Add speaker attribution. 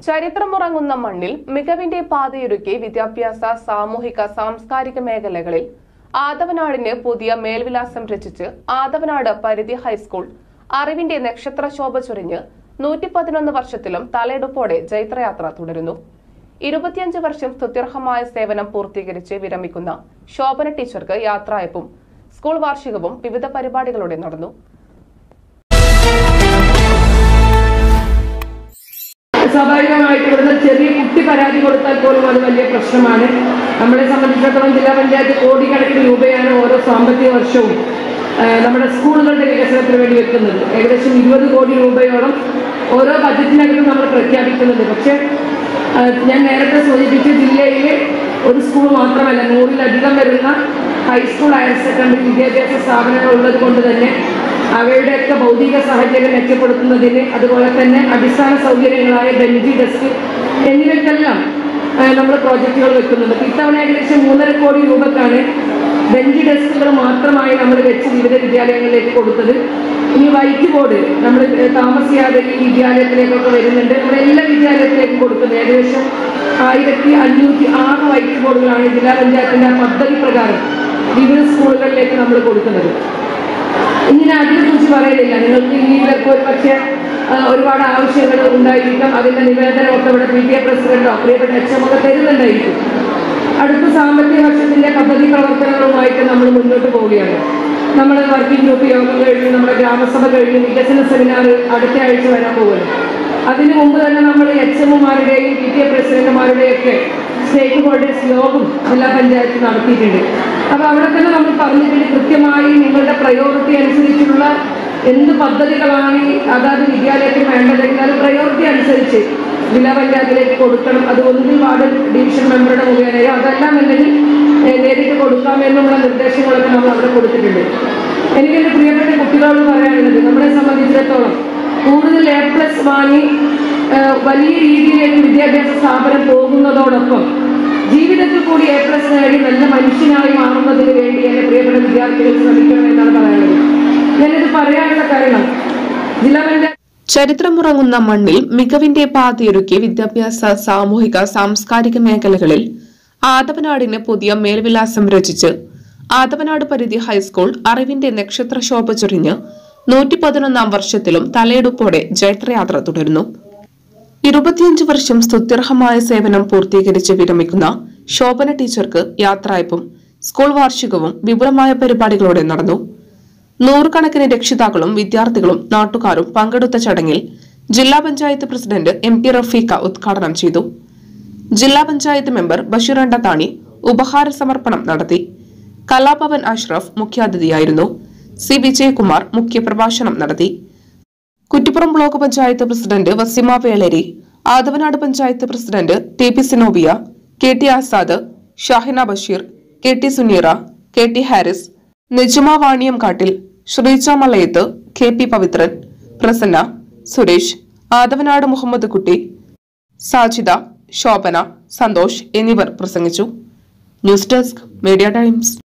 Speaker 1: ചരിത്രമുറങ്ങുന്ന മണ്ണിൽ മികവിന്റെ പാതയൊരുക്കി വിദ്യാഭ്യാസ സാമൂഹിക സാംസ്കാരിക മേഖലകളിൽ ആദവനാടിന് പുതിയ മേൽവിലാസം രചിച്ച് ആദവനാട് പരിധി ഹൈസ്കൂൾ അറിവിന്റെ നക്ഷത്ര ശോഭ ചൊരിഞ്ഞ് നൂറ്റി പതിനൊന്ന് വർഷത്തിലും തലയെടുപ്പോടെ ജൈത്രയാത്ര തുടരുന്നു ഇരുപത്തിയഞ്ച് വർഷം സ്തുത്യർഹമായ സേവനം പൂർത്തീകരിച്ച് വിരമിക്കുന്ന ശോഭന ടീച്ചർക്ക് യാത്രയപ്പും സ്കൂൾ വാർഷികവും വിവിധ പരിപാടികളോടെ നടന്നു
Speaker 2: സ്വാഭാവികമായിട്ട് ഇവിടുന്ന് ചെറിയ കുട്ടി പരാതി കൊടുത്താൽ പോലും അത് വലിയ പ്രശ്നമാണ് നമ്മളെ സംബന്ധിച്ചിടത്തോളം ജില്ലാ പഞ്ചായത്ത് കോടിക്കണക്കിന് രൂപയാണ് ഓരോ സാമ്പത്തിക വർഷവും ആ, നമ്മുടെ സ്കൂളുകളുടെ വികസനത്തിന് വേണ്ടി വെക്കുന്നത് ഏകദേശം ഇരുപത് കോടി രൂപയോളം ഓരോ ബജറ്റിനകത്തും നമ്മൾ പ്രഖ്യാപിക്കുന്നുണ്ട് പക്ഷേ ആ, ഞാൻ നേരത്തെ സൂചിപ്പിച്ച ജില്ലയിൽ ഒരു സ്കൂൾ മാത്രമല്ല നൂറിലധികം വരുന്ന ഹൈസ്കൂൾ ഹയർ സെക്കൻഡറി വിദ്യാഭ്യാസ സ്ഥാപനങ്ങൾ ഉള്ളത് കൊണ്ട് തന്നെ അവയുടെയൊക്കെ ഭൗതിക സാഹചര്യം മെച്ചപ്പെടുത്തുന്നതിന് അതുപോലെ തന്നെ അടിസ്ഥാന സൗകര്യങ്ങളായ ബെഞ്ച് ഡെസ്ക് എന്നിവയ്ക്കെല്ലാം നമ്മൾ പ്രോജക്റ്റുകൾ വെക്കുന്നുണ്ട് ഇപ്പൊ ഇത്തവണ ഏകദേശം മൂന്നര കോടി രൂപക്കാണ് ബെഞ്ച് ഡെസ്കുകൾ മാത്രമായി നമ്മൾ വെച്ച് വിവിധ വിദ്യാലയങ്ങളിലേക്ക് കൊടുത്തത് ഇനി വൈറ്റ് ബോർഡ് നമ്മൾ താമസിയാതെ ഈ വിദ്യാലയത്തിലേക്കൊക്കെ വരുന്നുണ്ട് നമ്മൾ എല്ലാ വിദ്യാലയത്തിലേക്കും കൊടുക്കുന്നത് ഏകദേശം ആയിരത്തി അഞ്ഞൂറ്റി ആറ് വൈറ്റ് ബോർഡുകളാണ് ജില്ലാ പഞ്ചായത്തിന്റെ ആ പദ്ധതി പ്രകാരം വിവിധ സ്കൂളുകളിലേക്ക് നമ്മൾ കൊടുക്കുന്നത് ഇനി ഞാൻ അതിനെക്കുറിച്ച് പറയുന്നില്ല നിങ്ങൾക്ക് ഇനിയിലൊക്കെ ഒരു പക്ഷേ ആ, ഒരുപാട് ആവശ്യങ്ങൾ ഉണ്ടായിരിക്കാം അതിന്റെ നിവേദനമൊക്കെ ഇവിടെ പി ടി എ പ്രസിഡന്റോ പ്രിയപ്പെട്ട എച്ച് എം ഒക്കെ തരുന്നുണ്ടായിരിക്കും അടുത്ത സാമ്പത്തിക വർഷത്തിന്റെ പദ്ധതി പ്രവർത്തനങ്ങളുമായിട്ട് നമ്മൾ മുന്നോട്ട് പോവുകയാണ് നമ്മുടെ വർക്കിംഗ് ഗ്രൂപ്പ് യോഗം കഴിഞ്ഞു നമ്മുടെ ഗ്രാമസഭ കഴിഞ്ഞു വികസന സെമിനാർ അടുത്ത ആഴ്ച വരാൻ പോകുന്നു അതിനു മുമ്പ് തന്നെ നമ്മൾ എച്ച് എമ്മുമാരുടെയും പി ടി എ പ്രസിഡന്റുമാരുടെയും ഒക്കെ സ്റ്റേക്ക് ഹോൾഡേഴ്സ് യോഗം ജില്ലാ പഞ്ചായത്ത് നടത്തിയിട്ടുണ്ട് അപ്പൊ അവിടെ തന്നെ നമ്മൾ പറഞ്ഞിട്ടുണ്ട് കൃത്യമായി നിങ്ങളുടെ പ്രയോറിറ്റി അനുസരിച്ചുള്ള എന്ത് പദ്ധതികളാണ് ഈ അതാത് വിദ്യാലയത്തിൽ വേണ്ടതെങ്കിൽ അത് പ്രയോറിറ്റി അനുസരിച്ച് ജില്ലാ പഞ്ചായത്തിലേക്ക് കൊടുക്കണം അത് ഒന്നിൽ വാർഡ് ഡിവിഷൻ മെമ്പറുടെ മുഖേനയോ അതെല്ലാം അല്ലെങ്കിൽ ഏഹ്, നേരിട്ട് കൊടുക്കാമെന്നുള്ള നിർദ്ദേശങ്ങളൊക്കെ നമ്മൾ അവിടെ കൊടുത്തിട്ടുണ്ട് എനിക്ക് എൻ്റെ പ്രിയപ്പെട്ട കുട്ടികളോട് പറയാനുള്ളത് നമ്മളെ സംബന്ധിച്ചിടത്തോളം കൂടുതൽ എ പ്ലസ് വാങ്ങി ഏഹ്, വലിയ രീതിയിലേക്ക് വിദ്യാഭ്യാസ സ്ഥാപനം പോകുന്നതോടൊപ്പം ജീവിതത്തിൽ കൂടി എ പ്ലസ് നേടി നല്ല മനുഷ്യനായി മാറുന്നതിന് വേണ്ടി എൻ്റെ പ്രിയപ്പെട്ട വിദ്യാർത്ഥികൾ ശ്രമിക്കണം എന്നാണ് പറയാനുള്ളത് ഞാനിത് പറയാനുള്ള കാരണം ജില്ലാ പഞ്ചായത്ത്
Speaker 1: ചരിത്രമുറങ്ങുന്ന മണ്ണിൽ മികവിന്റെ പാതയൊരുക്കി വിദ്യാഭ്യാസ സാമൂഹിക സാംസ്കാരിക മേഖലകളിൽ ആദവനാടിന് പുതിയ മേൽവിലാസം രചിച്ച് ആദവനാട് പരിധി ഹൈസ്കൂൾ അറിവിന്റെ നക്ഷത്ര ശോഭ ചൊരിഞ്ഞ് നൂറ്റി പതിനൊന്നാം വർഷത്തിലും തലയെടുപ്പോടെ ജൈത്രയാത്ര തുടരുന്നു ഇരുപത്തിയഞ്ച് വർഷം സ്തുത്യർഹമായ സേവനം പൂർത്തീകരിച്ച് വിരമിക്കുന്ന ശോഭന ടീച്ചർക്ക് യാത്രയപ്പും സ്കൂൾ വാർഷികവും വിപുലമായ പരിപാടികളോടെ നടന്നു നൂറുകണക്കിന് രക്ഷിതാക്കളും വിദ്യാർത്ഥികളും നാട്ടുകാരും പങ്കെടുത്ത ചടങ്ങിൽ ജില്ലാ panchayat president M P Rafeekha ഉദ്ഘാടനം ചെയ്തു ജില്ലാ പഞ്ചായത്ത് മെമ്പർ ബഷീർ അണ്ടത്താണി ഉപഹാര സമർപ്പണം നടത്തി കലാഭവൻ അഷ്റഫ് മുഖ്യാതിഥിയായിരുന്നു സി വിജയകുമാർ മുഖ്യപ്രഭാഷണം നടത്തി Kuttippuram block panchayat president Vasima Veleri Athavanad panchayat president T P Sinobia K T Azad Shahina Basheer K T Suneera K T Haris Nejuma Vaniyamkattil Sreeja Malayath K P Pavithran Prasanna Suresh Athavanad Muhammad Kutty Sajida Shobhana Santhosh എന്നിവർ പ്രസംഗിച്ചു ന്യൂസ് ഡെസ്ക് മീഡിയ ടൈംസ്